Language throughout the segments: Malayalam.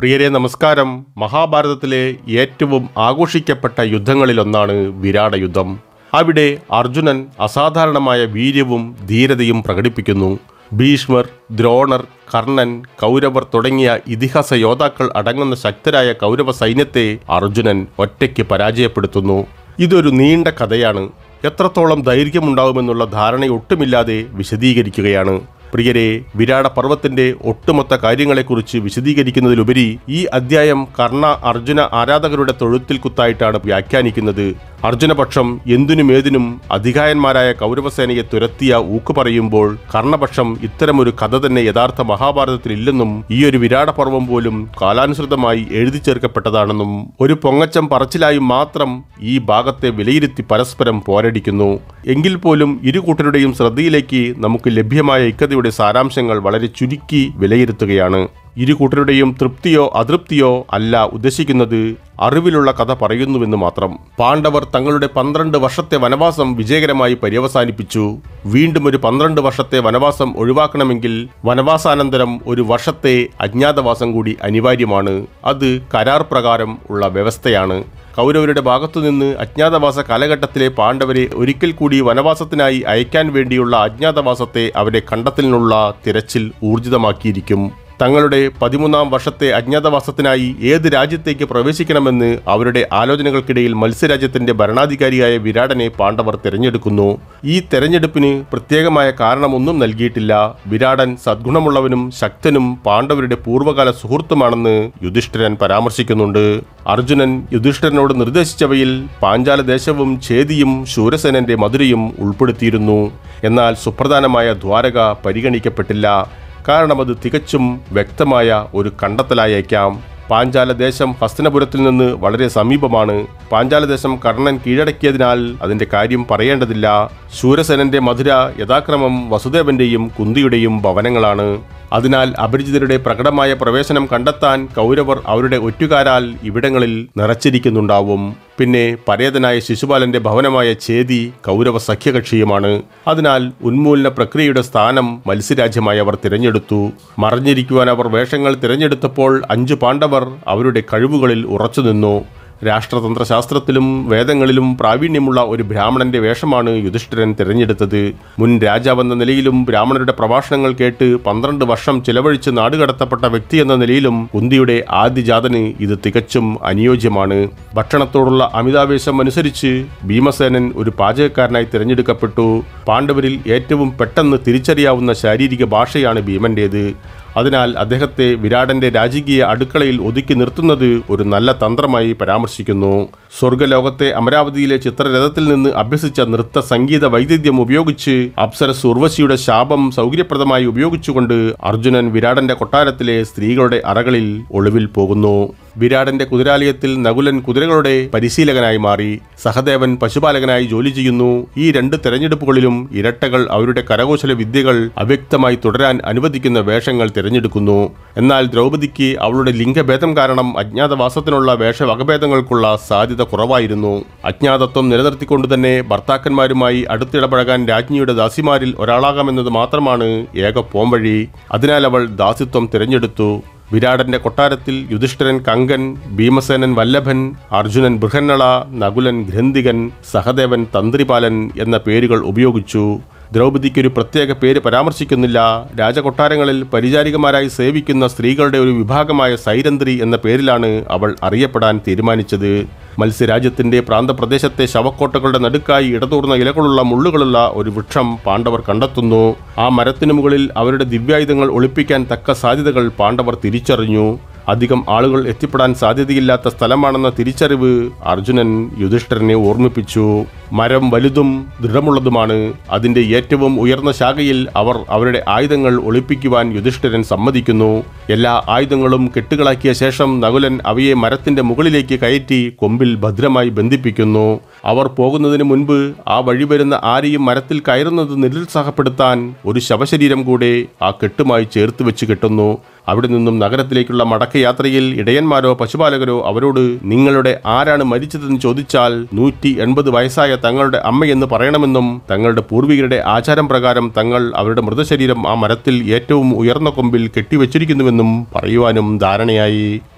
പ്രിയരെ നമസ്കാരം മഹാഭാരതത്തിലെ ഏറ്റവും ആഘോഷിക്കപ്പെട്ട യുദ്ധങ്ങളിലൊന്നാണ് വിരാട യുദ്ധം അവിടെ അർജുനൻ അസാധാരണമായ വീര്യവും ധീരതയും പ്രകടിപ്പിക്കുന്നു ഭീഷ്മർ ദ്രോണർ കർണൻ കൗരവർ തുടങ്ങിയ ഇതിഹാസ യോദ്ധാക്കൾ അടങ്ങുന്ന ശക്തരായ കൗരവ സൈന്യത്തെ അർജുനൻ ഒറ്റയ്ക്ക് പരാജയപ്പെടുത്തുന്നു ഇതൊരു നീണ്ട കഥയാണ് എത്രത്തോളം ദൈർഘ്യമുണ്ടാകുമെന്നുള്ള ധാരണയൊട്ടുമില്ലാതെ വിശദീകരിക്കുകയാണ് പ്രിയരെ വിരാട പർവ്വത്തിന്റെ ഒട്ടുമൊത്ത കാര്യങ്ങളെക്കുറിച്ച് വിശദീകരിക്കുന്നതിലുപരി ഈ അധ്യായം കർണ അർജുന ആരാധകരുടെ തൊഴുത്തിൽ കുത്തായിട്ടാണ് വ്യാഖ്യാനിക്കുന്നത് അർജുനപക്ഷം എന്തിനുമേതിനും അധികായന്മാരായ കൗരവസേനയെ തുരത്തിയ ഊക്ക് പറയുമ്പോൾ കർണപക്ഷം ഇത്തരമൊരു കഥ തന്നെ യഥാർത്ഥ മഹാഭാരതത്തിൽ ഇല്ലെന്നും ഈ ഒരു വിരാട പർവ്വം പോലും കാലാനുസൃതമായി എഴുതി ചേർക്കപ്പെട്ടതാണെന്നും ഒരു പൊങ്ങച്ചം പറച്ചിലായി മാത്രം ഈ ഭാഗത്തെ വിലയിരുത്തി പരസ്പരം പോരടിക്കുന്നു എങ്കിൽ പോലും ഇരു കൂട്ടരുടെയും ശ്രദ്ധയിലേക്ക് നമുക്ക് ലഭ്യമായ ഇക്കഥയുടെ സാരാംശങ്ങൾ വളരെ ചുരുക്കി വിലയിരുത്തുകയാണ് ഇരു കൂട്ടരുടെയും തൃപ്തിയോ അതൃപ്തിയോ അല്ല ഉദ്ദേശിക്കുന്നത് അറിവിലുള്ള കഥ പറയുന്നുവെന്ന് മാത്രം പാണ്ഡവർ തങ്ങളുടെ പന്ത്രണ്ട് വർഷത്തെ വനവാസം വിജയകരമായി പര്യവസാനിപ്പിച്ചു വീണ്ടും ഒരു പന്ത്രണ്ട് വർഷത്തെ വനവാസം ഒഴിവാക്കണമെങ്കിൽ വനവാസാനന്തരം ഒരു വർഷത്തെ അജ്ഞാതവാസം കൂടി അനിവാര്യമാണ് അത് കരാർ പ്രകാരം ഉള്ള വ്യവസ്ഥയാണ് കൗരവരുടെ ഭാഗത്തുനിന്ന് അജ്ഞാതവാസ കാലഘട്ടത്തിലെ പാണ്ഡവരെ ഒരിക്കൽ കൂടി വനവാസത്തിനായി അയക്കാൻ വേണ്ടിയുള്ള അജ്ഞാതവാസത്തെ അവരെ കണ്ടെത്തലിനുള്ള തിരച്ചിൽ ഊർജിതമാക്കിയിരിക്കും തങ്ങളുടെ പതിമൂന്നാം വർഷത്തെ അജ്ഞാതവാസത്തിനായി ഏത് രാജ്യത്തേക്ക് പ്രവേശിക്കണമെന്ന് അവരുടെ ആലോചനകൾക്കിടയിൽ മത്സ്യരാജ്യത്തിന്റെ ഭരണാധികാരിയായ വിരാടനെ പാണ്ഡവർ തിരഞ്ഞെടുക്കുന്നു ഈ തെരഞ്ഞെടുപ്പിന് പ്രത്യേകമായ കാരണമൊന്നും നൽകിയിട്ടില്ല വിരാടൻ സദ്ഗുണമുള്ളവനും ശക്തനും പാണ്ഡവരുടെ പൂർവ്വകാല സുഹൃത്തുമാണെന്ന് യുധിഷ്ഠിരൻ പരാമർശിക്കുന്നുണ്ട് അർജുനൻ യുധിഷ്ഠിരനോട് നിർദ്ദേശിച്ചവയിൽ പാഞ്ചാല ദേശവും ഛേദിയും ശൂരസേനന്റെ മധുരയും ഉൾപ്പെടുത്തിയിരുന്നു എന്നാൽ സുപ്രധാനമായ ദ്വാരക പരിഗണിക്കപ്പെട്ടില്ല കാരണം അത് തികച്ചും വ്യക്തമായ ഒരു കണ്ടെത്തലായേക്കാം പാഞ്ചാലദേശം ഹസ്തനപുരത്തിൽ നിന്ന് വളരെ സമീപമാണ് പാഞ്ചാലദേശം കർണൻ കീഴടക്കിയതിനാൽ അതിന്റെ കാര്യം പറയേണ്ടതില്ല ശൂരസേനന്റെ മധുര യഥാക്രമം വസുദേവന്റെയും കുന്തിയുടെയും ഭവനങ്ങളാണ് അതിനാൽ അപരിചിതരുടെ പ്രകടമായ പ്രവേശനം കണ്ടെത്താൻ കൗരവർ അവരുടെ ഒറ്റുകാരാൽ ഇവിടങ്ങളിൽ നിറച്ചിരിക്കുന്നുണ്ടാവും പിന്നെ പരേതനായ ശിശുപാലന്റെ ഭവനമായ ഛേദി കൗരവ സഖ്യകക്ഷിയുമാണ് അതിനാൽ ഉന്മൂലന പ്രക്രിയയുടെ സ്ഥാനം മത്സ്യരാജ്യമായി അവർ തിരഞ്ഞെടുത്തു മറഞ്ഞിരിക്കുവാൻ അവർ വേഷങ്ങൾ തിരഞ്ഞെടുത്തപ്പോൾ അഞ്ചു പാണ്ഡവർ അവരുടെ കഴിവുകളിൽ ഉറച്ചുനിന്നു രാഷ്ട്രതന്ത്ര ശാസ്ത്രത്തിലും വേദങ്ങളിലും പ്രാവീണ്യമുള്ള ഒരു ബ്രാഹ്മണന്റെ വേഷമാണ് യുധിഷ്ഠിരൻ തിരഞ്ഞെടുത്തത് മുൻ രാജാവെന്ന നിലയിലും ബ്രാഹ്മണരുടെ പ്രഭാഷണങ്ങൾ കേട്ട് പന്ത്രണ്ട് വർഷം ചിലവഴിച്ച് നാടുകടത്തപ്പെട്ട വ്യക്തി എന്ന നിലയിലും കുന്തിയുടെ ആദ്യജാതന് ഇത് തികച്ചും അനുയോജ്യമാണ് ഭക്ഷണത്തോടുള്ള അമിതാവേശം അനുസരിച്ച് ഭീമസേനൻ ഒരു പാചകക്കാരനായി തിരഞ്ഞെടുക്കപ്പെട്ടു പാണ്ഡവരിൽ ഏറ്റവും പെട്ടെന്ന് തിരിച്ചറിയാവുന്ന ശാരീരിക ഭാഷയാണ് ഭീമന്റേത് അതിനാൽ അദ്ദേഹത്തെ വിരാടന്റെ രാജകീയ അടുക്കളയിൽ ഒതുക്കി നിർത്തുന്നത് ഒരു നല്ല തന്ത്രമായി പരാമർശിക്കുന്നു സ്വർഗലോകത്തെ അമരാവതിയിലെ ചിത്രരഥത്തിൽ നിന്ന് അഭ്യസിച്ച നൃത്ത സംഗീത വൈദഗ്ധ്യം ഉപയോഗിച്ച് അപ്സരസ് ഉർവശിയുടെ ശാപം സൗകര്യപ്രദമായി ഉപയോഗിച്ചുകൊണ്ട് അർജുനൻ വിരാടന്റെ കൊട്ടാരത്തിലെ സ്ത്രീകളുടെ അറകളിൽ ഒളിവിൽ പോകുന്നു വിരാടന്റെ കുതിരാലയത്തിൽ നകുലൻ കുതിരകളുടെ പരിശീലകനായി മാറി സഹദേവൻ പശുപാലകനായി ജോലി ചെയ്യുന്നു ഈ രണ്ട് തെരഞ്ഞെടുപ്പുകളിലും ഇരട്ടകൾ അവരുടെ കരകൗശല വിദ്യകൾ അവ്യക്തമായി തുടരാൻ അനുവദിക്കുന്ന വേഷങ്ങൾ തിരഞ്ഞെടുക്കുന്നു എന്നാൽ ദ്രൗപദിക്ക് അവളുടെ ലിംഗഭേദം കാരണം അജ്ഞാതവാസത്തിനുള്ള വേഷവകഭേദങ്ങൾക്കുള്ള സാധ്യത കുറവായിരുന്നു അജ്ഞാതത്വം നിലനിർത്തിക്കൊണ്ട് തന്നെ ഭർത്താക്കന്മാരുമായി അടുത്തിടപഴകാൻ രാജ്ഞിയുടെ ദാസിമാരിൽ ഒരാളാകാമെന്നത് മാത്രമാണ് ഏക പോംവഴി അതിനാൽ അവൾ ദാസിത്വം തിരഞ്ഞെടുത്തു വിരാടന്റെ കൊട്ടാരത്തിൽ യുധിഷ്ഠിരൻ കങ്കൻ ഭീമസേനൻ വല്ലഭൻ അർജുനൻ ബൃഹന്നള നകുലൻ ഗ്രന്ഥികൻ സഹദേവൻ തന്ത്രിപാലൻ എന്ന പേരുകൾ ഉപയോഗിച്ചു ദ്രൗപദിക്കൊരു പ്രത്യേക പേര് പരാമർശിക്കുന്നില്ല രാജകൊട്ടാരങ്ങളിൽ പരിചാരികമാരായി സേവിക്കുന്ന സ്ത്രീകളുടെ ഒരു വിഭാഗമായ സൈരന്ധ്രി എന്ന പേരിലാണ് അവൾ അറിയപ്പെടാൻ തീരുമാനിച്ചത് മത്സ്യരാജ്യത്തിന്റെ പ്രാന്തപ്രദേശത്തെ ശവക്കോട്ടകളുടെ നടുക്കായി ഇടതൂർന്ന ഇലകളുള്ള മുള്ളുകളുള്ള ഒരു വൃക്ഷം പാണ്ഡവർ കണ്ടെത്തുന്നു ആ മരത്തിനു മുകളിൽ അവരുടെ ദിവ്യായുധങ്ങൾ ഒളിപ്പിക്കാൻ തക്ക സാധ്യതകൾ പാണ്ഡവർ തിരിച്ചറിഞ്ഞു അധികം ആളുകൾ എത്തിപ്പെടാൻ സാധ്യതയില്ലാത്ത സ്ഥലമാണെന്ന തിരിച്ചറിവ് അർജുനൻ യുധിഷ്ഠിരനെ ഓർമ്മിപ്പിച്ചു മരം വലുതും ദൃഢമുള്ളതുമാണ് അതിന്റെ ഏറ്റവും ഉയർന്ന ശാഖയിൽ അവർ അവരുടെ ആയുധങ്ങൾ ഒളിപ്പിക്കുവാൻ യുധിഷ്ഠിരൻ സമ്മതിക്കുന്നു എല്ലാ ആയുധങ്ങളും കെട്ടുകളാക്കിയ ശേഷം നകുലൻ അവയെ മരത്തിന്റെ മുകളിലേക്ക് കയറ്റി കൊമ്പിൽ ഭദ്രമായി ബന്ധിപ്പിക്കുന്നു അവർ പോകുന്നതിന് മുൻപ് ആ വഴി വരുന്ന ആരെയും മരത്തിൽ കയറുന്നത് നിരുത്സാഹപ്പെടുത്താൻ ഒരു ശവശരീരം കൂടെ ആ കെട്ടുമായി ചേർത്ത് വെച്ച് കെട്ടുന്നു അവിടെ നിന്നും നഗരത്തിലേക്കുള്ള മടക്കയാത്രയിൽ ഇടയന്മാരോ പശുപാലകരോ അവരോട് നിങ്ങളുടെ ആരാണ് മരിച്ചതെന്ന് ചോദിച്ചാൽ നൂറ്റി എൺപത് വയസ്സായ തങ്ങളുടെ അമ്മയെന്ന് പറയണമെന്നും തങ്ങളുടെ പൂർവികരുടെ ആചാരം പ്രകാരം തങ്ങൾ അവരുടെ മൃതശരീരം ആ മരത്തിൽ ഏറ്റവും ഉയർന്ന കൊമ്പിൽ കെട്ടിവെച്ചിരിക്കുന്നുവെന്നും പറയുവാനും ധാരണയായി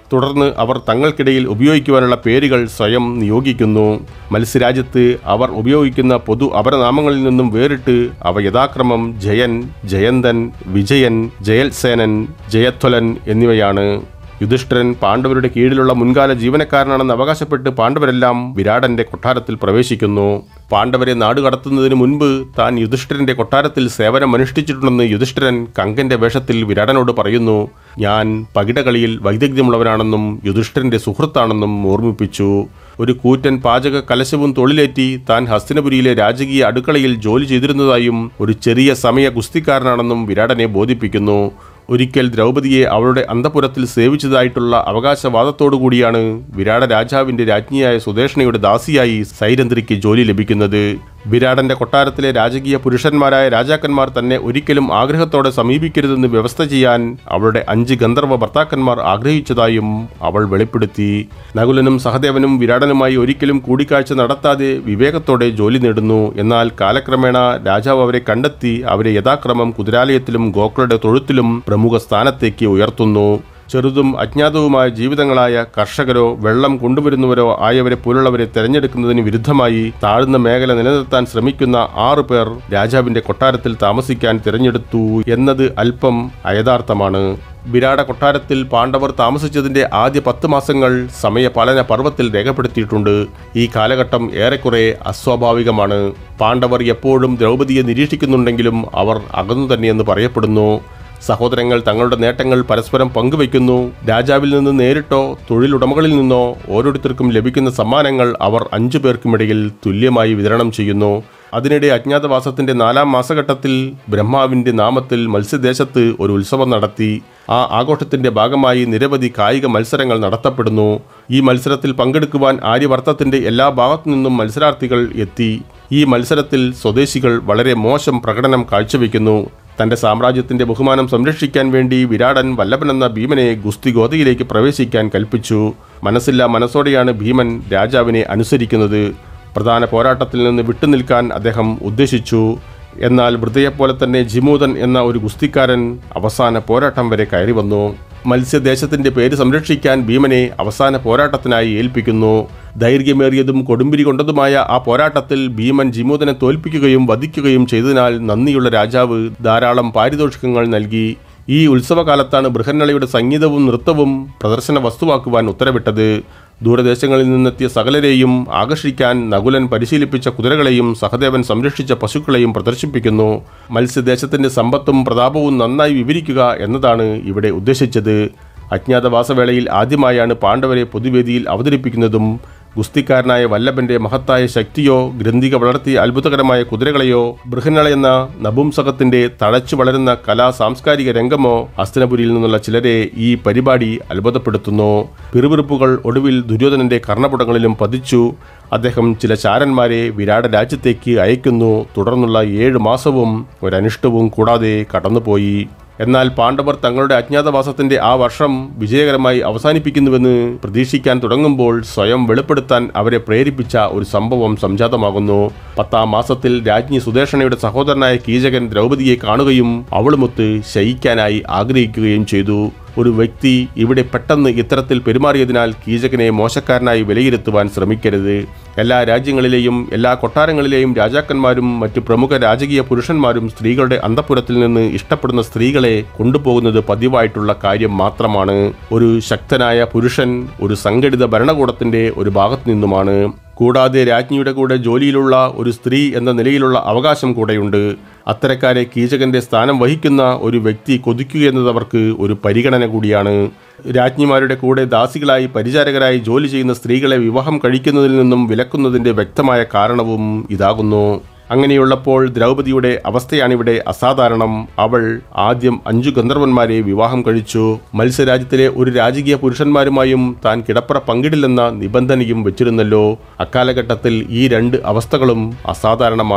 തുടർന്ന് അവർ തങ്ങൾക്കിടയിൽ ഉപയോഗിക്കുവാനുള്ള പേരുകൾ സ്വയം നിയോഗിക്കുന്നു മത്സ്യരാജ്യത്ത് അവർ ഉപയോഗിക്കുന്ന പൊതു അപരനാമങ്ങളിൽ നിന്നും വേറിട്ട് അവ യഥാക്രമം ജയൻ ജയന്തൻ വിജയൻ ജയൽസേനൻ ജയത്വലൻ എന്നിവയാണ് യുധിഷ്ഠിരൻ പാണ്ഡവരുടെ കീഴിലുള്ള മുൻകാല ജീവനക്കാരനാണെന്ന് അവകാശപ്പെട്ട് പാണ്ഡവരെല്ലാം വിരാടന്റെ കൊട്ടാരത്തിൽ പ്രവേശിക്കുന്നു പാണ്ഡവരെ നാടുകടത്തുന്നതിന് മുൻപ് താൻ യുധിഷ്ഠിരന്റെ കൊട്ടാരത്തിൽ സേവനം അനുഷ്ഠിച്ചിട്ടുണ്ടെന്ന് യുധിഷ്ഠിരൻ കങ്കന്റെ വേഷത്തിൽ വിരാടനോട് പറയുന്നു ഞാൻ പകിടകളിയിൽ വൈദഗ്ധ്യമുള്ളവനാണെന്നും യുധിഷ്ഠിരന്റെ സുഹൃത്താണെന്നും ഓർമ്മിപ്പിച്ചു ഒരു കൂറ്റൻ പാചക കലശവും തൊഴിലേറ്റി താൻ ഹസ്തിനപുരിയിലെ രാജകീയ അടുക്കളയിൽ ജോലി ചെയ്തിരുന്നതായും ഒരു ചെറിയ സമയ ഗുസ്തിക്കാരനാണെന്നും വിരാടനെ ബോധിപ്പിക്കുന്നു ഒരിക്കൽ ദ്രൗപദിയെ അവളുടെ അന്തപുരത്തിൽ സേവിച്ചതായിട്ടുള്ള അവകാശവാദത്തോടുകൂടിയാണ് വിരാട രാജാവിന്റെ രാജ്ഞിയായ സുദേഷ്ണയുടെ ദാസിയായി സൈരന്ധ്രിക്ക് ജോലി ലഭിക്കുന്നത് വിരാടന്റെ കൊട്ടാരത്തിലെ രാജകീയ പുരുഷന്മാരായ രാജാക്കന്മാർ തന്നെ ഒരിക്കലും ആഗ്രഹത്തോടെ സമീപിക്കരുതെന്ന് വ്യവസ്ഥ ചെയ്യാൻ അവളുടെ അഞ്ച് ഗന്ധർവ ഭർത്താക്കന്മാർ ആഗ്രഹിച്ചതായും അവൾ വെളിപ്പെടുത്തി നകുലനും സഹദേവനും വിരാടനുമായി ഒരിക്കലും കൂടിക്കാഴ്ച നടത്താതെ വിവേകത്തോടെ ജോലി നേടുന്നു എന്നാൽ കാലക്രമേണ രാജാവ് അവരെ കണ്ടെത്തി അവരെ യഥാക്രമം കുതിരാലയത്തിലും ഗോക്കളുടെ തൊഴുത്തിലും പ്രമുഖ സ്ഥാനത്തേക്ക് ഉയർത്തുന്നു ചെറുതും അജ്ഞാതവുമായ ജീവിതങ്ങളായ കർഷകരോ വെള്ളം കൊണ്ടുവരുന്നവരോ ആയവരെ പോലുള്ളവരെ തെരഞ്ഞെടുക്കുന്നതിന് വിരുദ്ധമായി താഴ്ന്ന മേഖല നിലനിർത്താൻ ശ്രമിക്കുന്ന ആറു പേർ രാജാവിന്റെ കൊട്ടാരത്തിൽ താമസിക്കാൻ തിരഞ്ഞെടുത്തു എന്നത് അല്പം അയഥാർത്ഥമാണ് വിരാട കൊട്ടാരത്തിൽ പാണ്ഡവർ താമസിച്ചതിന്റെ ആദ്യ പത്ത് മാസങ്ങൾ സമയപാലന പർവ്വത്തിൽ രേഖപ്പെടുത്തിയിട്ടുണ്ട് ഈ കാലഘട്ടം ഏറെക്കുറെ അസ്വാഭാവികമാണ് പാണ്ഡവർ എപ്പോഴും ദ്രൗപദിയെ നിരീക്ഷിക്കുന്നുണ്ടെങ്കിലും അവർ അകന്നു തന്നെയെന്ന് പറയപ്പെടുന്നു സഹോദരങ്ങൾ തങ്ങളുടെ നേട്ടങ്ങൾ പരസ്പരം പങ്കുവയ്ക്കുന്നു രാജാവിൽ നിന്ന് നേരിട്ടോ തൊഴിലുടമകളിൽ നിന്നോ ഓരോരുത്തർക്കും ലഭിക്കുന്ന സമ്മാനങ്ങൾ അവർ അഞ്ചു പേർക്കുമിടയിൽ തുല്യമായി വിതരണം ചെയ്യുന്നു അതിനിടെ അജ്ഞാതവാസത്തിന്റെ നാലാം മാസഘട്ടത്തിൽ ബ്രഹ്മാവിന്റെ നാമത്തിൽ മത്സ്യദേശത്ത് ഒരു ഉത്സവം നടത്തി ആ ആഘോഷത്തിന്റെ ഭാഗമായി നിരവധി കായിക മത്സരങ്ങൾ നടത്തപ്പെടുന്നു ഈ മത്സരത്തിൽ പങ്കെടുക്കുവാൻ ആര്യവർത്തത്തിന്റെ എല്ലാ ഭാഗത്തു നിന്നും മത്സരാർത്ഥികൾ എത്തി ഈ മത്സരത്തിൽ സ്വദേശികൾ വളരെ മോശം പ്രകടനം കാഴ്ചവെക്കുന്നു തന്റെ സാമ്രാജ്യത്തിന്റെ ബഹുമാനം സംരക്ഷിക്കാൻ വേണ്ടി വിരാടൻ വല്ലഭൻ എന്ന ഭീമനെ ഗുസ്തി ഗോതയിലേക്ക് പ്രവേശിക്കാൻ കൽപ്പിച്ചു മനസ്സില്ലാ മനസ്സോടെയാണ് ഭീമൻ രാജാവിനെ അനുസരിക്കുന്നത് പ്രധാന പോരാട്ടത്തിൽ നിന്ന് വിട്ടുനിൽക്കാൻ അദ്ദേഹം ഉദ്ദേശിച്ചു എന്നാൽ വൃതയെപ്പോലെ തന്നെ ജിമൂതൻ എന്ന ഒരു ഗുസ്തിക്കാരൻ അവസാന പോരാട്ടം വരെ കയറി വന്നു മത്സ്യദേശത്തിന്റെ പേര് സംരക്ഷിക്കാൻ ഭീമനെ അവസാന പോരാട്ടത്തിനായി ഏൽപ്പിക്കുന്നു ദൈർഘ്യമേറിയതും കൊടുമ്പിരി കൊണ്ടതുമായ ആ പോരാട്ടത്തിൽ ഭീമൻ ജിമൂതനെ തോൽപ്പിക്കുകയും വധിക്കുകയും ചെയ്തതിനാൽ നന്ദിയുള്ള രാജാവ് ധാരാളം പാരിതോഷികങ്ങൾ നൽകി ഈ ഉത്സവകാലത്താണ് ബൃഹന്നളയുടെ സംഗീതവും നൃത്തവും പ്രദർശന വസ്തുവാക്കുവാൻ ഉത്തരവിട്ടത് ദൂരദേശങ്ങളിൽ നിന്നെത്തിയ സകലരെയും ആകർഷിക്കാൻ നകുലൻ പരിശീലിപ്പിച്ച കുതിരകളെയും സഹദേവൻ സംരക്ഷിച്ച പശുക്കളെയും പ്രദർശിപ്പിക്കുന്നു മത്സ്യദേശത്തിന്റെ സമ്പത്തും പ്രതാപവും നന്നായി വിവരിക്കുക എന്നതാണ് ഇവിടെ ഉദ്ദേശിച്ചത് അജ്ഞാതവാസവേളയിൽ ആദ്യമായാണ് പാണ്ഡവരെ പൊതുവേദിയിൽ അവതരിപ്പിക്കുന്നതും ഗുസ്തിക്കാരനായ വല്ലഭന്റെ മഹത്തായ ശക്തിയോ ഗ്രന്ഥിക വളർത്തിയ അത്ഭുതകരമായ കുതിരകളെയോ ബൃഹന്നള എന്ന നപുംസകത്തിന്റെ തഴച്ചു വളരുന്ന കലാ സാംസ്കാരിക രംഗമോ അസ്തനപുരിയിൽ നിന്നുള്ള ചിലരെ ഈ പരിപാടി അത്ഭുതപ്പെടുത്തുന്നു പിറുപിറുപ്പുകൾ ഒടുവിൽ ദുര്യോധനന്റെ കർണപുടങ്ങളിലും പതിച്ചു അദ്ദേഹം ചില ചാരന്മാരെ വിരാട രാജ്യത്തേക്ക് അയക്കുന്നു തുടർന്നുള്ള ഏഴ് മാസവും ഒരനിഷ്ടവും കൂടാതെ കടന്നുപോയി എന്നാൽ പാണ്ഡവർ തങ്ങളുടെ അജ്ഞാതവാസത്തിന്റെ ആ വർഷം വിജയകരമായി അവസാനിപ്പിക്കുന്നുവെന്ന് പ്രതീക്ഷിക്കാൻ തുടങ്ങുമ്പോൾ സ്വയം വെളിപ്പെടുത്താൻ അവരെ പ്രേരിപ്പിച്ച ഒരു സംഭവം സംജാതമാകുന്നു പത്താം മാസത്തിൽ രാജ്ഞി സുദേഷണയുടെ സഹോദരനായ കീചകൻ ദ്രൗപദിയെ കാണുകയും അവളുമൊത്ത് ശയിക്കാനായി ആഗ്രഹിക്കുകയും ചെയ്തു ഒരു വ്യക്തി ഇവിടെ പെട്ടെന്ന് ഇത്തരത്തിൽ പെരുമാറിയതിനാൽ കീചകനെ മോശക്കാരനായി വിലയിരുത്തുവാൻ ശ്രമിക്കരുത് എല്ലാ രാജ്യങ്ങളിലെയും എല്ലാ കൊട്ടാരങ്ങളിലെയും രാജാക്കന്മാരും മറ്റു പ്രമുഖ രാജകീയ പുരുഷന്മാരും സ്ത്രീകളുടെ അന്തപുരത്തിൽ നിന്ന് ഇഷ്ടപ്പെടുന്ന സ്ത്രീകളെ കൊണ്ടുപോകുന്നത് പതിവായിട്ടുള്ള കാര്യം മാത്രമാണ് ഒരു ശക്തനായ പുരുഷൻ ഒരു സംഘടിത ഭരണകൂടത്തിന്റെ ഒരു ഭാഗത്തു നിന്നുമാണ് കൂടാതെ രാജ്ഞിയുടെ കൂടെ ജോലിയിലുള്ള ഒരു സ്ത്രീ എന്ന നിലയിലുള്ള അവകാശം കൂടെയുണ്ട് അത്തരക്കാരെ കീചകന്റെ സ്ഥാനം വഹിക്കുന്ന ഒരു വ്യക്തി കൊതിക്കുക അവർക്ക് ഒരു പരിഗണന കൂടിയാണ് രാജ്ഞിമാരുടെ കൂടെ ദാസികളായി പരിചാരകരായി ജോലി ചെയ്യുന്ന സ്ത്രീകളെ വിവാഹം കഴിക്കുന്നതിൽ നിന്നും വിലക്കുന്നതിന്റെ വ്യക്തമായ കാരണവും ഇതാകുന്നു അങ്ങനെയുള്ളപ്പോൾ ദ്രൗപദിയുടെ അവസ്ഥയാണിവിടെ അസാധാരണം അവൾ ആദ്യം അഞ്ചു ഗന്ധർവന്മാരെ വിവാഹം കഴിച്ചു മത്സ്യരാജ്യത്തിലെ ഒരു രാജകീയ പുരുഷന്മാരുമായും താൻ കിടപ്പറ പങ്കിടില്ലെന്ന നിബന്ധനയും വെച്ചിരുന്നല്ലോ അക്കാലഘട്ടത്തിൽ ഈ രണ്ട് അവസ്ഥകളും അസാധാരണമാണ്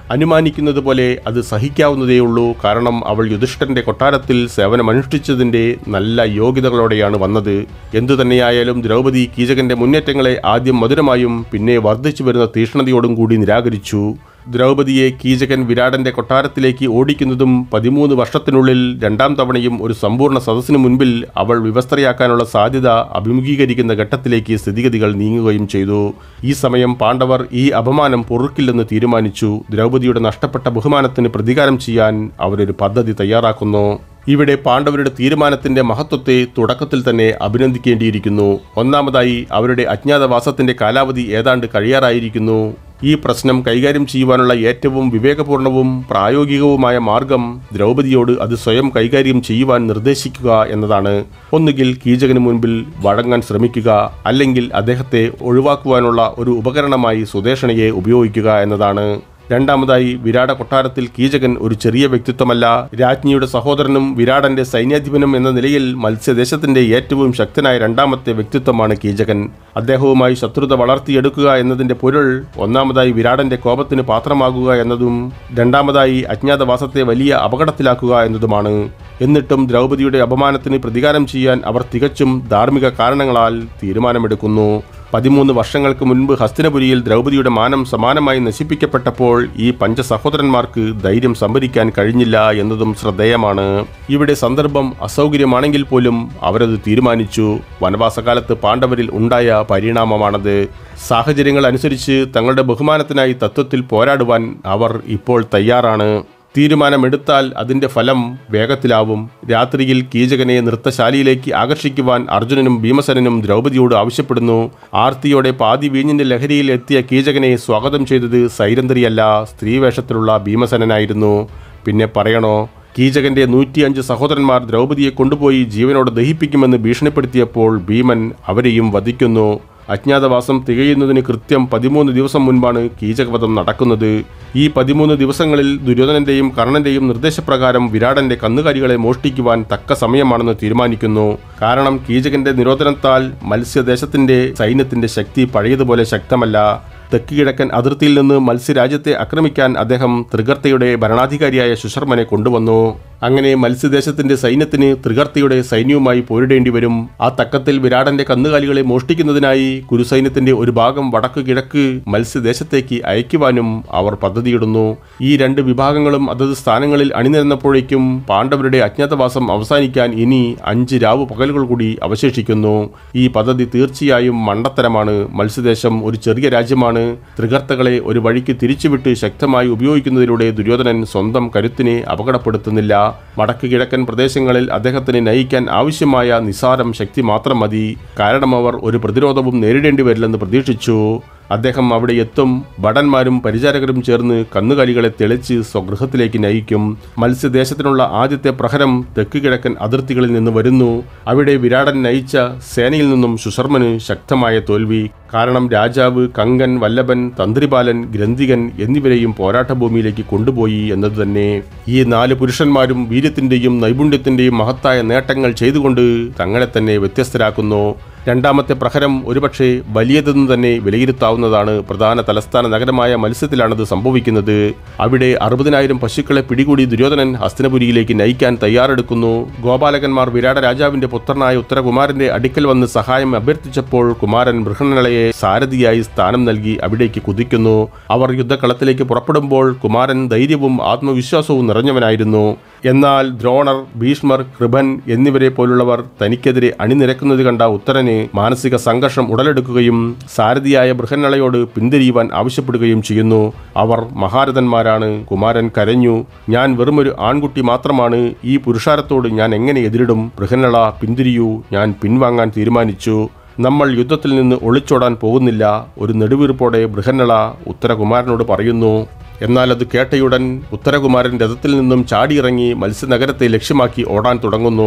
അനുമാനിക്കുന്നത് പോലെ അത് സഹിക്കാവുന്നതേയുള്ളൂ കാരണം അവൾ യുധിഷ്ഠിരന്റെ കൊട്ടാരത്തിൽ സേവനമനുഷ്ഠിച്ചതിന്റെ നല്ല യോഗ്യതകളോടെയാണ് വന്നത് എന്തു തന്നെയായാലും ദ്രൗപദി കീചകന്റെ മുന്നേറ്റങ്ങളെ ആദ്യം മധുരമായും പിന്നെ വർദ്ധിച്ചു വരുന്ന തീഷ്ണതയോടും കൂടി നിരാകരിച്ചു ദ്രൗപദിയെ കീചകൻ വിരാടന്റെ കൊട്ടാരത്തിലേക്ക് ഓടിക്കുന്നതും പതിമൂന്ന് വർഷത്തിനുള്ളിൽ രണ്ടാം തവണയും ഒരു സമ്പൂർണ്ണ സദസ്സിനു മുൻപിൽ അവൾ വിവസ്ത്രയാക്കാനുള്ള സാധ്യത അഭിമുഖീകരിക്കുന്ന ഘട്ടത്തിലേക്ക് സ്ഥിതിഗതികൾ നീങ്ങുകയും ചെയ്തു ഈ സമയം പാണ്ഡവർ ഈ അപമാനം പൊറുക്കില്ലെന്ന് തീരുമാനിച്ചു ദ്രൗപദിയുടെ നഷ്ടപ്പെട്ട ബഹുമാനത്തിന് പ്രതികാരം ചെയ്യാൻ അവരൊരു പദ്ധതി തയ്യാറാക്കുന്നു ഇവിടെ പാണ്ഡവരുടെ തീരുമാനത്തിന്റെ മഹത്വത്തെ തുടക്കത്തിൽ തന്നെ അഭിനന്ദിക്കേണ്ടിയിരിക്കുന്നു ഒന്നാമതായി അവരുടെ അജ്ഞാതവാസത്തിന്റെ കാലാവധി ഏതാണ്ട് കഴിയാറായിരിക്കുന്നു ഈ പ്രശ്നം കൈകാര്യം ചെയ്യുവാനുള്ള ഏറ്റവും വിവേകപൂർണവും പ്രായോഗികവുമായ മാർഗം ദ്രൗപദിയോട് അത് സ്വയം കൈകാര്യം ചെയ്യുവാൻ നിർദ്ദേശിക്കുക എന്നതാണ് ഒന്നുകിൽ കീചകന് മുൻപിൽ വഴങ്ങാൻ ശ്രമിക്കുക അല്ലെങ്കിൽ അദ്ദേഹത്തെ ഒഴിവാക്കുവാനുള്ള ഒരു ഉപകരണമായി സുദേഷണയെ ഉപയോഗിക്കുക എന്നതാണ് രണ്ടാമതായി വിരാട കൊട്ടാരത്തിൽ കീചകൻ ഒരു ചെറിയ വ്യക്തിത്വമല്ല രാജ്ഞിയുടെ സഹോദരനും വിരാടന്റെ സൈന്യാധിപനും എന്ന നിലയിൽ മത്സ്യദേശത്തിന്റെ ഏറ്റവും ശക്തനായ രണ്ടാമത്തെ വ്യക്തിത്വമാണ് കീചകൻ അദ്ദേഹവുമായി ശത്രുത വളർത്തിയെടുക്കുക എന്നതിന്റെ പൊരുൾ ഒന്നാമതായി വിരാടന്റെ കോപത്തിന് പാത്രമാകുക എന്നതും രണ്ടാമതായി അജ്ഞാതവാസത്തെ വലിയ അപകടത്തിലാക്കുക എന്നതുമാണ് എന്നിട്ടും ദ്രൗപദിയുടെ അപമാനത്തിന് പ്രതികാരം ചെയ്യാൻ അവർ തികച്ചും ധാർമ്മിക കാരണങ്ങളാൽ തീരുമാനമെടുക്കുന്നു പതിമൂന്ന് വർഷങ്ങൾക്ക് മുൻപ് ഹസ്തിനപുരിയിൽ ദ്രൗപദിയുടെ മാനം സമാനമായി നശിപ്പിക്കപ്പെട്ടപ്പോൾ ഈ പഞ്ച സഹോദരന്മാർക്ക് ധൈര്യം സംഭരിക്കാൻ കഴിഞ്ഞില്ല എന്നതും ശ്രദ്ധേയമാണ് ഇവിടെ സന്ദർഭം അസൗകര്യമാണെങ്കിൽ പോലും അവരത് തീരുമാനിച്ചു വനവാസകാലത്ത് പാണ്ഡവരിൽ ഉണ്ടായ പരിണാമമാണത് സാഹചര്യങ്ങൾ അനുസരിച്ച് തങ്ങളുടെ ബഹുമാനത്തിനായി തത്വത്തിൽ പോരാടുവാൻ അവർ ഇപ്പോൾ തയ്യാറാണ് തീരുമാനമെടുത്താൽ അതിന്റെ ഫലം വേഗത്തിലാവും രാത്രിയിൽ കീചകനെ നൃത്തശാലയിലേക്ക് ആകർഷിക്കുവാൻ അർജുനനും ഭീമസനനും ദ്രൗപദിയോട് ആവശ്യപ്പെടുന്നു ആർത്തിയോടെ പാതി വീഞ്ഞിന്റെ ലഹരിയിൽ എത്തിയ കീചകനെ സ്വാഗതം ചെയ്തത് സൈരന്ധ്രിയല്ല സ്ത്രീവേഷത്തിലുള്ള ഭീമസനനായിരുന്നു പിന്നെ പറയണോ കീചകന്റെ നൂറ്റിയഞ്ച് സഹോദരന്മാർ ദ്രൗപദിയെ കൊണ്ടുപോയി ജീവനോട് ദഹിപ്പിക്കുമെന്ന് ഭീഷണിപ്പെടുത്തിയപ്പോൾ ഭീമൻ അവരെയും വധിക്കുന്നു അജ്ഞാതവാസം തികയുന്നതിന് കൃത്യം പതിമൂന്ന് ദിവസം മുൻപാണ് കീചകവധം നടക്കുന്നത് ഈ പതിമൂന്ന് ദിവസങ്ങളിൽ ദുര്യോധനന്റെയും കർണന്റെയും നിർദ്ദേശപ്രകാരം വിരാടന്റെ കന്നുകാലികളെ മോഷ്ടിക്കുവാൻ തക്ക സമയമാണെന്ന് തീരുമാനിക്കുന്നു കാരണം കീചകന്റെ നിരോധനത്താൽ മത്സ്യദേശത്തിന്റെ സൈന്യത്തിന്റെ ശക്തി പഴയതുപോലെ ശക്തമല്ല തെക്ക് കിഴക്കൻ അതിർത്തിയിൽ നിന്ന് മത്സ്യരാജ്യത്തെ ആക്രമിക്കാൻ അദ്ദേഹം ത്രികർത്തയുടെ ഭരണാധികാരിയായ സുശർമ്മനെ കൊണ്ടുവന്നു അങ്ങനെ മത്സ്യദേശത്തിന്റെ സൈന്യത്തിന് ത്രികർത്തയുടെ സൈന്യവുമായി പോരിടേണ്ടി വരും ആ തക്കത്തിൽ വിരാടന്റെ കന്നുകാലികളെ മോഷ്ടിക്കുന്നതിനായി കുരുസൈന്യത്തിന്റെ ഒരു ഭാഗം വടക്ക് കിഴക്ക് മത്സ്യദേശത്തേക്ക് അയക്കുവാനും അവർ പദ്ധതിയിടുന്നു ഈ രണ്ട് വിഭാഗങ്ങളും അതത് സ്ഥാനങ്ങളിൽ അണിനിരന്നപ്പോഴേക്കും പാണ്ഡവരുടെ അജ്ഞാതവാസം അവസാനിക്കാൻ ഇനി അഞ്ച് രാവ് പകലുകൾ കൂടി അവശേഷിക്കുന്നു ഈ പദ്ധതി തീർച്ചയായും മണ്ടത്തരമാണ് മത്സ്യദേശം ഒരു ചെറിയ രാജ്യമാണ് ത്രികർത്തകളെ ഒരു വഴിക്ക് തിരിച്ചുവിട്ട് ശക്തമായി ഉപയോഗിക്കുന്നതിലൂടെ ദുര്യോധനൻ സ്വന്തം കരുത്തിനെ അപകടപ്പെടുത്തുന്നില്ല വടക്ക് കിഴക്കൻ പ്രദേശങ്ങളിൽ അദ്ദേഹത്തിന് നയിക്കാൻ ആവശ്യമായ നിസാരം ശക്തി മാത്രം മതി കാരണം അവർ ഒരു പ്രതിരോധവും നേരിടേണ്ടി വരില്ലെന്ന് പ്രതീക്ഷിച്ചു അദ്ദേഹം അവിടെ എത്തും ഭടന്മാരും പരിചാരകരും ചേർന്ന് കന്നുകാലികളെ തെളിച്ച് സ്വഗൃഹത്തിലേക്ക് നയിക്കും മത്സ്യദേശത്തിനുള്ള ആദ്യത്തെ പ്രഹരം തെക്ക് കിഴക്കൻ അതിർത്തികളിൽ നിന്ന് വരുന്നു അവിടെ വിരാടൻ നയിച്ച സേനയിൽ നിന്നും സുശർമ്മന് ശക്തമായ തോൽവി കാരണം രാജാവ് കങ്കൻ വല്ലഭൻ തന്ത്രിപാലൻ ഗ്രന്ഥികൻ എന്നിവരെയും പോരാട്ടഭൂമിയിലേക്ക് കൊണ്ടുപോയി എന്നത് തന്നെ ഈ നാല് പുരുഷന്മാരും വീര്യത്തിന്റെയും നൈപുണ്യത്തിന്റെയും മഹത്തായ നേട്ടങ്ങൾ ചെയ്തുകൊണ്ട് തങ്ങളെ തന്നെ വ്യത്യസ്തരാക്കുന്നു രണ്ടാമത്തെ പ്രഹരം ഒരുപക്ഷെ വലിയതെന്ന് തന്നെ വിലയിരുത്താവുന്നതാണ് പ്രധാന തലസ്ഥാന നഗരമായ മത്സ്യത്തിലാണത് സംഭവിക്കുന്നത് അവിടെ അറുപതിനായിരം പശുക്കളെ പിടികൂടി ദുര്യോധനൻ ഹസ്തനപുരിയിലേക്ക് നയിക്കാൻ തയ്യാറെടുക്കുന്നു ഗോപാലകന്മാർ വിരാട രാജാവിന്റെ പുത്രനായ ഉത്തരകുമാരന്റെ അടുക്കൽ വന്ന് സഹായം അഭ്യർത്ഥിച്ചപ്പോൾ കുമാരൻ ബൃഹണളയെ സാരഥിയായി സ്ഥാനം നൽകി അവിടേക്ക് കുതിക്കുന്നു അവർ യുദ്ധക്കളത്തിലേക്ക് പുറപ്പെടുമ്പോൾ കുമാരൻ ധൈര്യവും ആത്മവിശ്വാസവും നിറഞ്ഞവനായിരുന്നു എന്നാൽ ദ്രോണർ ഭീഷ്മർ കൃപൻ എന്നിവരെ പോലുള്ളവർ തനിക്കെതിരെ അണിനിരക്കുന്നത് കണ്ട ഉത്തരന് മാനസിക സംഘർഷം ഉടലെടുക്കുകയും സാരഥിയായ ബൃഹന്നളയോട് പിന്തിരിയുവാൻ ആവശ്യപ്പെടുകയും ചെയ്യുന്നു അവർ മഹാരഥന്മാരാണ് കുമാരൻ കരഞ്ഞു ഞാൻ വെറുമൊരു ആൺകുട്ടി മാത്രമാണ് ഈ പുരുഷാരത്തോട് ഞാൻ എങ്ങനെ എതിരിടും ബൃഹന്നള പിന്തിരിയൂ ഞാൻ പിൻവാങ്ങാൻ തീരുമാനിച്ചു നമ്മൾ യുദ്ധത്തിൽ നിന്ന് ഒളിച്ചോടാൻ പോകുന്നില്ല ഒരു നെടുവീർപ്പോടെ ബൃഹന്നള ഉത്തരകുമാരനോട് പറയുന്നു എന്നാൽ അത് കേട്ടയുടൻ ഉത്തരകുമാരൻ രഥത്തിൽ നിന്നും ചാടിയിറങ്ങി മത്സ്യനഗരത്തെ ലക്ഷ്യമാക്കി ഓടാൻ തുടങ്ങുന്നു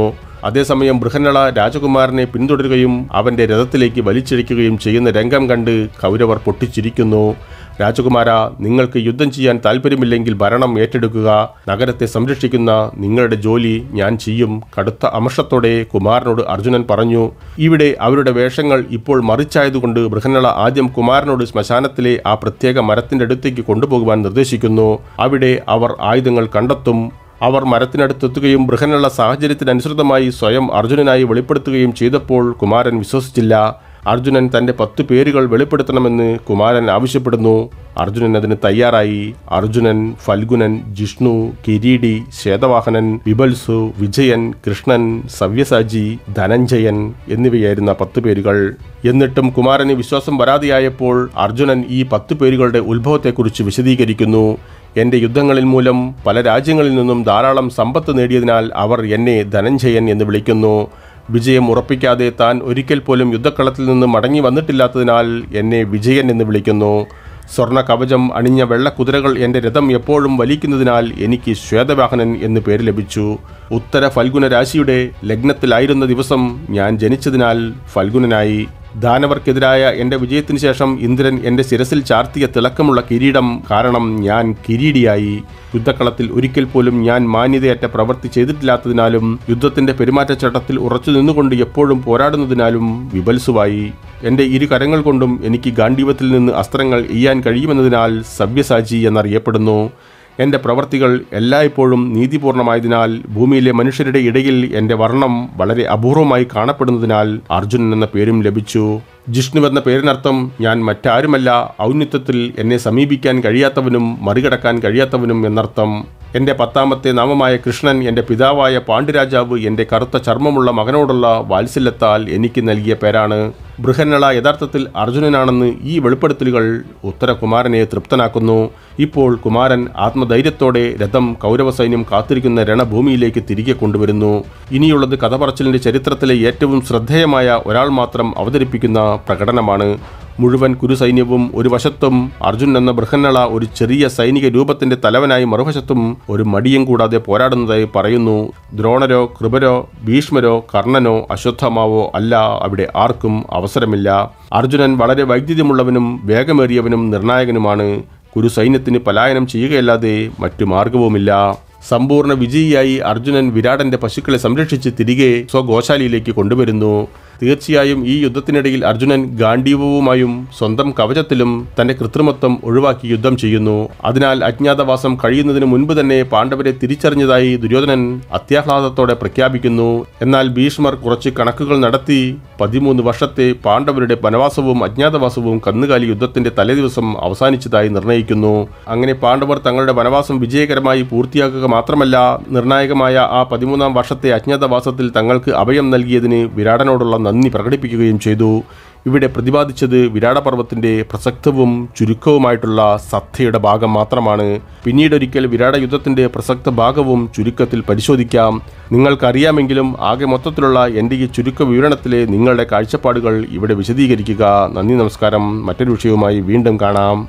അതേസമയം ബൃഹന്നള രാജകുമാരനെ പിന്തുടരുകയും അവന്റെ രഥത്തിലേക്ക് വലിച്ചിഴയ്ക്കുകയും ചെയ്യുന്ന രംഗം കണ്ട് കൗരവർ പൊട്ടിച്ചിരിക്കുന്നു രാജകുമാര നിങ്ങൾക്ക് യുദ്ധം ചെയ്യാൻ താല്പര്യമില്ലെങ്കിൽ ഭരണം ഏറ്റെടുക്കുക നഗരത്തെ സംരക്ഷിക്കുന്ന നിങ്ങളുടെ ജോലി ഞാൻ ചെയ്യും കടുത്ത അമർഷത്തോടെ കുമാരനോട് അർജുനൻ പറഞ്ഞു ഇവിടെ അവരുടെ വേഷങ്ങൾ ഇപ്പോൾ മറിച്ചായതുകൊണ്ട് ബൃഹന്നള ആദ്യം കുമാരനോട് ശ്മശാനത്തിലെ ആ പ്രത്യേക മരത്തിന്റെ അടുത്തേക്ക് കൊണ്ടുപോകുവാൻ നിർദ്ദേശിക്കുന്നു അവിടെ അവർ ആയുധങ്ങൾ കണ്ടെത്തും അവർ മരത്തിനടുത്തെത്തുകയും ബൃഹനുള്ള സാഹചര്യത്തിനനുസൃതമായി സ്വയം അർജുനനായി വെളിപ്പെടുത്തുകയും ചെയ്തപ്പോൾ കുമാരൻ വിശ്വസിച്ചില്ല അർജുനൻ തന്റെ പത്തു പേരുകൾ വെളിപ്പെടുത്തണമെന്ന് കുമാരൻ ആവശ്യപ്പെടുന്നു അർജുനൻ അതിന് തയ്യാറായി അർജുനൻ ഫൽഗുനൻ ജിഷ്ണു കിരീടി ശ്വേതവാഹനൻ വിബൽസു വിജയൻ കൃഷ്ണൻ സവ്യസാജി ധനഞ്ജയൻ എന്നിവയായിരുന്ന പത്ത് പേരുകൾ എന്നിട്ടും കുമാരന് വിശ്വാസം വരാതെയായപ്പോൾ അർജുനൻ ഈ പത്ത് പേരുകളുടെ ഉത്ഭവത്തെക്കുറിച്ച് വിശദീകരിക്കുന്നു എന്റെ യുദ്ധങ്ങളിൽ മൂലം പല രാജ്യങ്ങളിൽ നിന്നും ധാരാളം സമ്പത്ത് നേടിയതിനാൽ അവർ എന്നെ ധനഞ്ജയൻ എന്ന് വിളിക്കുന്നു വിജയം ഉറപ്പിക്കാതെ താൻ ഒരിക്കൽ പോലും യുദ്ധക്കളത്തിൽ നിന്ന് മടങ്ങി വന്നിട്ടില്ലാത്തതിനാൽ എന്നെ വിജയൻ എന്ന് വിളിക്കുന്നു സ്വർണ്ണ കവചം അണിഞ്ഞ വെള്ളക്കുതിരകൾ എൻ്റെ രഥം എപ്പോഴും വലിക്കുന്നതിനാൽ എനിക്ക് ശ്വേതവാഹനൻ എന്ന് പേര് ലഭിച്ചു ഉത്തര ഫൽഗുന രാശിയുടെ ലഗ്നത്തിലായിരുന്ന ദിവസം ഞാൻ ജനിച്ചതിനാൽ ഫൽഗുനനായി ദാനവർക്കെതിരായ എൻ്റെ വിജയത്തിന് ശേഷം ഇന്ദ്രൻ എൻ്റെ ശിരസിൽ ചാർത്തിയ തിളക്കമുള്ള കിരീടം കാരണം ഞാൻ കിരീടിയായി യുദ്ധക്കളത്തിൽ ഒരിക്കൽ പോലും ഞാൻ മാന്യതയറ്റ പ്രവൃത്തി ചെയ്തിട്ടില്ലാത്തതിനാലും യുദ്ധത്തിന്റെ പെരുമാറ്റച്ചട്ടത്തിൽ ഉറച്ചു നിന്നുകൊണ്ട് എപ്പോഴും പോരാടുന്നതിനാലും വിപൽസുവായി എൻ്റെ ഇരു കരങ്ങൾ കൊണ്ടും എനിക്ക് ഗാന്ധീവത്തിൽ നിന്ന് അസ്ത്രങ്ങൾ എയ്യാൻ കഴിയുമെന്നതിനാൽ സവ്യസാചി എന്നറിയപ്പെടുന്നു എൻ്റെ പ്രവർത്തികൾ എല്ലായ്പ്പോഴും നീതിപൂർണമായതിനാൽ ഭൂമിയിലെ മനുഷ്യരുടെ ഇടയിൽ എൻ്റെ വർണ്ണം വളരെ അപൂർവമായി കാണപ്പെടുന്നതിനാൽ അർജുനൻ എന്ന പേരും ലഭിച്ചു ജിഷ്ണു എന്ന പേരിനർത്ഥം ഞാൻ മറ്റാരുമല്ല ഔന്നിത്യത്തിൽ എന്നെ സമീപിക്കാൻ കഴിയാത്തവനും മറികടക്കാൻ കഴിയാത്തവനും എന്നർത്ഥം എൻ്റെ പത്താമത്തെ നാമമായ കൃഷ്ണൻ എൻ്റെ പിതാവായ പാണ്ഡുരാജാവ് എൻ്റെ കറുത്ത ചർമ്മമുള്ള മകനോടുള്ള വാത്സല്യത്താൽ എനിക്ക് നൽകിയ പേരാണ് ബൃഹന്നള യഥാർത്ഥത്തിൽ അർജുനനാണെന്ന് ഈ വെളിപ്പെടുത്തലുകൾ ഉത്തരകുമാരനെ തൃപ്തനാക്കുന്നു ഇപ്പോൾ കുമാരൻ ആത്മധൈര്യത്തോടെ രഥം കൗരവ സൈന്യം കാത്തിരിക്കുന്ന രണഭൂമിയിലേക്ക് തിരികെ കൊണ്ടുവരുന്നു ഇനിയുള്ളത് കഥ പറച്ചിലിന്റെ ചരിത്രത്തിലെ ഏറ്റവും ശ്രദ്ധേയമായ ഒരാൾ മാത്രം അവതരിപ്പിക്കുന്ന പ്രകടനമാണ് മുഴുവൻ കുരുസൈന്യവും ഒരു വശത്തും അർജുൻ എന്ന ബൃഹന്നള ഒരു ചെറിയ സൈനിക രൂപത്തിന്റെ തലവനായി മറുവശത്തും ഒരു മടിയും കൂടാതെ പോരാടുന്നതായി പറയുന്നു ദ്രോണരോ കൃപരോ ഭീഷ്മരോ കർണനോ അശ്വത്ഥമാവോ അല്ല അവിടെ ആർക്കും അവസരമില്ല അർജുനൻ വളരെ വൈദ്യുതിമുള്ളവനും വേഗമേറിയവനും നിർണായകനുമാണ് കുരു സൈന്യത്തിന് പലായനം ചെയ്യുകയല്ലാതെ മറ്റു മാർഗവുമില്ല സമ്പൂർണ്ണ വിജയിയായി അർജുനൻ വിരാടന്റെ പശുക്കളെ സംരക്ഷിച്ച് തിരികെ സ്വഗോശാലയിലേക്ക് കൊണ്ടുവരുന്നു തീർച്ചയായും ഈ യുദ്ധത്തിനിടയിൽ അർജുനൻ ഗാന്ധീവവുമായും സ്വന്തം കവചത്തിലും തന്റെ കൃത്രിമത്വം ഒഴിവാക്കി യുദ്ധം ചെയ്യുന്നു അതിനാൽ അജ്ഞാതവാസം കഴിയുന്നതിന് മുൻപ് തന്നെ പാണ്ഡവരെ തിരിച്ചറിഞ്ഞതായി ദുര്യോധനൻ അത്യാഹ്ലാദത്തോടെ പ്രഖ്യാപിക്കുന്നു എന്നാൽ ഭീഷ്മർ കുറച്ച് കണക്കുകൾ നടത്തി പതിമൂന്ന് വർഷത്തെ പാണ്ഡവരുടെ വനവാസവും അജ്ഞാതവാസവും കന്നുകാലി യുദ്ധത്തിന്റെ തലേദിവസം അവസാനിച്ചതായി നിർണയിക്കുന്നു അങ്ങനെ പാണ്ഡവർ തങ്ങളുടെ വനവാസം വിജയകരമായി പൂർത്തിയാക്കുക മാത്രമല്ല നിർണായകമായ ആ പതിമൂന്നാം വർഷത്തെ അജ്ഞാതവാസത്തിൽ തങ്ങൾക്ക് അഭയം നൽകിയതിന് വിരാടനോടുള്ള നന്ദി പ്രകടിപ്പിക്കുകയും ചെയ്തു ഇവിടെ പ്രതിപാദിച്ചത് വിരാടപർവത്തിന്റെ പ്രസക്തവും ചുരുക്കവുമായിട്ടുള്ള സത്തയുടെ ഭാഗം മാത്രമാണ് പിന്നീടൊരിക്കൽ വിരാട യുദ്ധത്തിന്റെ പ്രസക്ത ഭാഗവും ചുരുക്കത്തിൽ പരിശോധിക്കാം നിങ്ങൾക്കറിയാമെങ്കിലും ആകെ മൊത്തത്തിലുള്ള എൻ്റെ ഈ ചുരുക്ക വിവരണത്തിലെ നിങ്ങളുടെ കാഴ്ചപ്പാടുകൾ ഇവിടെ വിശദീകരിക്കുക നന്ദി നമസ്കാരം മറ്റൊരു വിഷയവുമായി വീണ്ടും കാണാം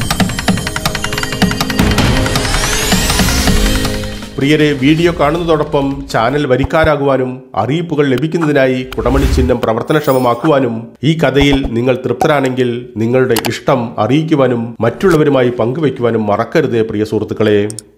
പ്രിയരെ വീഡിയോ കാണുന്നതോടൊപ്പം ചാനൽ വരിക്കാരാകുവാനും അറിയിപ്പുകൾ ലഭിക്കുന്നതിനായി കുടമണി ചിഹ്നം പ്രവർത്തനക്ഷമമാക്കുവാനും ഈ കഥയിൽ നിങ്ങൾ തൃപ്തരാണെങ്കിൽ നിങ്ങളുടെ ഇഷ്ടം അറിയിക്കുവാനും മറ്റുള്ളവരുമായി പങ്കുവയ്ക്കുവാനും മറക്കരുതേ പ്രിയ സുഹൃത്തുക്കളെ